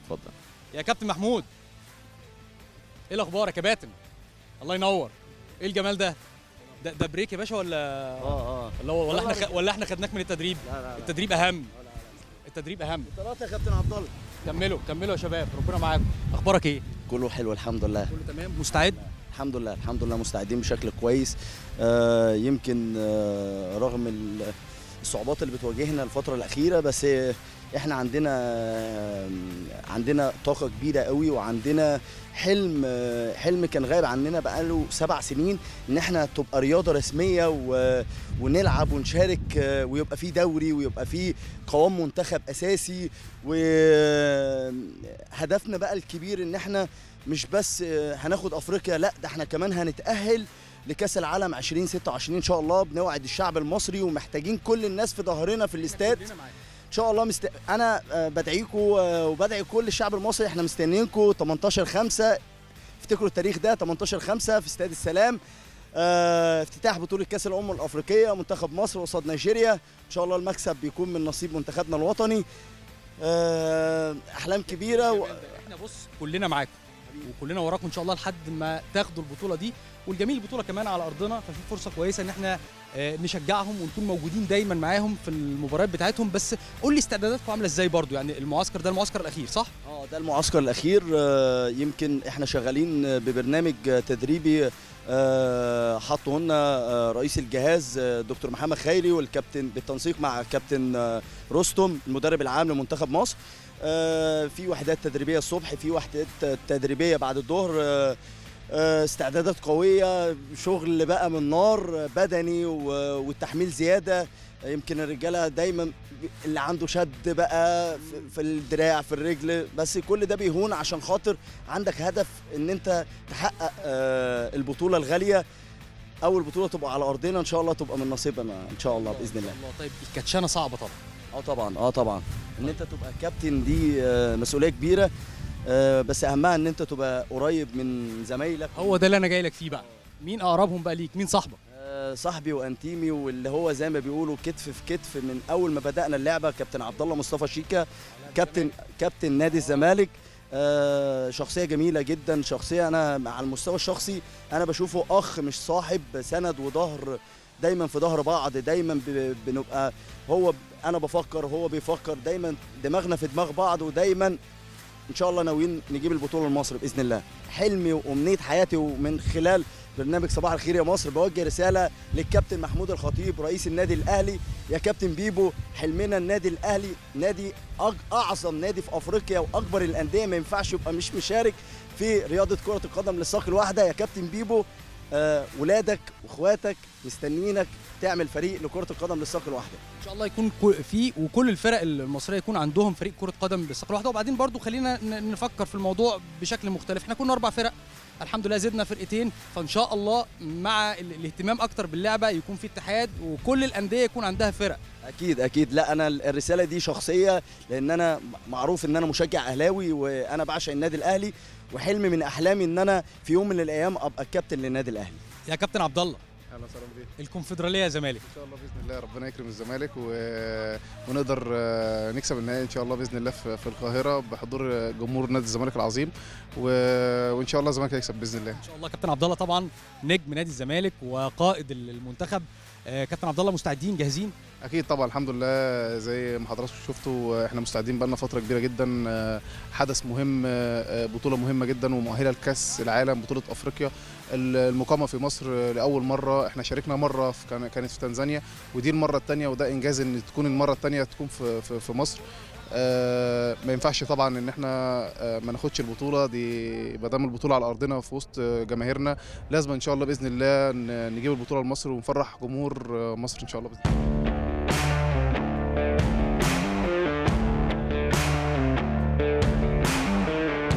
اتفضل يا كابتن محمود ايه الاخبار يا كباتن الله ينور ايه الجمال ده ده, ده بريك يا باشا ولا اه اه ولا ولا احنا خ... ولا احنا خدناك من التدريب لا لا لا التدريب اهم التدريب اهم ثلاثة يا كابتن عبد الله كملوا كملوا يا شباب ربنا معاكم اخبارك ايه كله حلو الحمد لله كله تمام مستعد الحمد لله الحمد لله مستعدين بشكل كويس آه يمكن آه رغم ال- الصعوبات اللي بتواجهنا الفترة الأخيرة بس آه، احنا عندنا آه، عندنا طاقة كبيرة قوي وعندنا حلم آه، حلم كان غايب عننا بقاله سبع سنين ان احنا تبقى رياضة رسمية و- ونلعب ونشارك آه، ويبقى في دوري ويبقى في قوام منتخب أساسي وهدفنا بقى الكبير ان احنا مش بس آه، هناخد افريقيا لا ده احنا كمان هنتاهل لكاس العالم 2026 ان شاء الله بنوعد الشعب المصري ومحتاجين كل الناس في ظهرنا في الاستاد ان شاء الله مست... انا آه، بدعيكم آه، وبدعي كل الشعب المصري احنا مستنيينكم 18 5 افتكروا التاريخ ده 18 5 في استاد السلام آه، افتتاح بطولة كأس الأمم الأفريقية منتخب مصر قصاد نيجيريا إن شاء الله المكسب بيكون من نصيب منتخبنا الوطني آه، أحلام كبيرة و... احنا بص كلنا معاكم وكلنا وراكم ان شاء الله لحد ما تاخدوا البطوله دي والجميل البطوله كمان على ارضنا ففي فرصه كويسه ان احنا آه، نشجعهم ونكون موجودين دايما معاهم في المباريات بتاعتهم بس قول لي استعداداتكم عامله ازاي برضو يعني المعسكر ده المعسكر الاخير صح اه ده المعسكر الاخير آه، يمكن احنا شغالين ببرنامج تدريبي آه، حطه لنا آه، رئيس الجهاز آه، دكتور محمد خيري والكابتن بالتنسيق مع كابتن آه، رستم المدرب العام لمنتخب مصر آه، في وحدات تدريبيه الصبح في وحدات تدريبيه بعد الظهر آه، آه، استعدادات قويه شغل بقى من نار بدني و- والتحميل زياده يمكن الرجاله دايما اللي عنده شد بقى في- في الدراع في الرجل بس كل ده بيهون عشان خاطر عندك هدف ان انت تحقق آه، البطوله الغاليه اول بطوله تبقى على ارضنا ان شاء الله تبقى من نصيبنا ان شاء الله باذن الله الله طيب الكاتشانه صعبه طبعا اه طبعا اه طبعا ان انت تبقى كابتن دي آه، مسؤوليه كبيره آه، بس اهمها ان انت تبقى قريب من زمايلك هو ده اللي انا جاي لك فيه بقى مين اقربهم بقى ليك مين صاحبك آه، صاحبي وانتيمي واللي هو زي ما بيقولوا كتف في كتف من اول ما بدانا اللعبه كابتن عبد الله مصطفى شيكا كابتن كابتن نادي الزمالك آه، شخصيه جميله جدا شخصيه انا على المستوى الشخصي انا بشوفه اخ مش صاحب سند وظهر دايما في ظهر بعض دايما ب- بنبقى هو ب- انا بفكر وهو بيفكر دايما دماغنا في دماغ بعض ودايما ان شاء الله ناويين نجيب البطوله لمصر باذن الله حلمي وامنيه حياتي ومن خلال برنامج صباح الخير يا مصر بوجه رساله للكابتن محمود الخطيب رئيس النادي الاهلي يا كابتن بيبو حلمنا النادي الاهلي نادي أج- اعظم نادي في افريقيا واكبر الانديه ما ينفعش يبقى مش مشارك في رياضه كره القدم للساق الواحده يا كابتن بيبو آه ولادك واخواتك مستنيينك تعمل فريق لكره القدم للساق الواحده ان شاء الله يكون كل- في وكل الفرق المصريه يكون عندهم فريق كره قدم بالساق الواحده وبعدين برضو خلينا ن- نفكر في الموضوع بشكل مختلف احنا كنا اربع فرق الحمد لله زدنا فرقتين فان شاء الله مع ال- الاهتمام اكتر باللعبه يكون في اتحاد وكل الانديه يكون عندها فرق اكيد اكيد لا انا الرساله دي شخصيه لان انا معروف ان انا مشجع اهلاوي وانا بعشق النادي الاهلي وحلمي من احلامي ان انا في يوم من الايام ابقى الكابتن للنادي الاهلي يا كابتن عبد الله اهلا وسهلا بيك الكونفدراليه يا زمالك ان شاء الله باذن الله ربنا يكرم الزمالك و... ونقدر آه، نكسب النهائي ان شاء الله باذن الله في, في القاهره بحضور آه، جمهور نادي الزمالك العظيم و... وان شاء الله الزمالك هيكسب باذن الله ان شاء الله كابتن عبد الله طبعا نجم نادي الزمالك وقائد المنتخب آه، كابتن عبد الله مستعدين جاهزين اكيد طبعا الحمد لله زي ما حضراتكم شفتوا آه، احنا مستعدين بقالنا فتره كبيره جدا آه، حدث مهم آه، آه، بطوله مهمه جدا ومؤهله لكاس العالم بطوله افريقيا المقامه في مصر آه، لاول مره احنا شاركنا مره في كان- كانت في تنزانيا ودي المره الثانيه وده انجاز ان تكون المره الثانيه تكون في في, في مصر آه، ما ينفعش طبعا ان احنا آه، ما ناخدش البطوله دي ما دام البطوله على ارضنا في وسط آه، جماهيرنا لازم ان شاء الله باذن الله ن- نجيب البطوله لمصر ونفرح جمهور آه، مصر ان شاء الله باذن الله